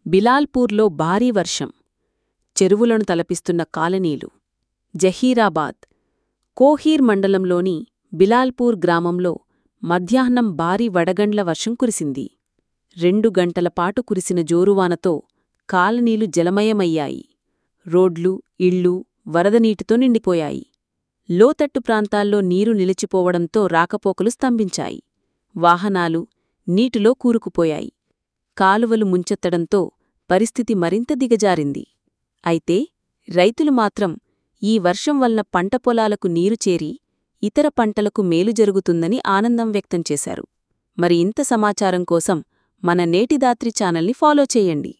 బిలాల్పూర్లో భారీ వర్షం చెరువులను తలపిస్తున్న కాలనీలు జహీరాబాద్ కోహీర్ మండలంలోని బిలాల్పూర్ గ్రామంలో మధ్యాహ్నం భారీ వడగండ్ల వర్షం కురిసింది రెండు గంటల పాటు కురిసిన జోరువానతో కాలనీలు జలమయమయ్యాయి రోడ్లు ఇళ్ళు వరదనీటితో నిండిపోయాయి లోతట్టు ప్రాంతాల్లో నీరు నిలిచిపోవడంతో రాకపోకలు స్తంభించాయి వాహనాలు నీటిలో కూరుకుపోయాయి కాలువలు ముంచెత్తడంతో పరిస్థితి మరింత దిగజారింది అయితే రైతులు మాత్రం ఈ వర్షం వలన పంట పొలాలకు నీరు చేరి ఇతర పంటలకు మేలు జరుగుతుందని ఆనందం వ్యక్తం చేశారు మరి ఇంత సమాచారం కోసం మన నేటిదాత్రి ఛానల్ని ఫాలో చేయండి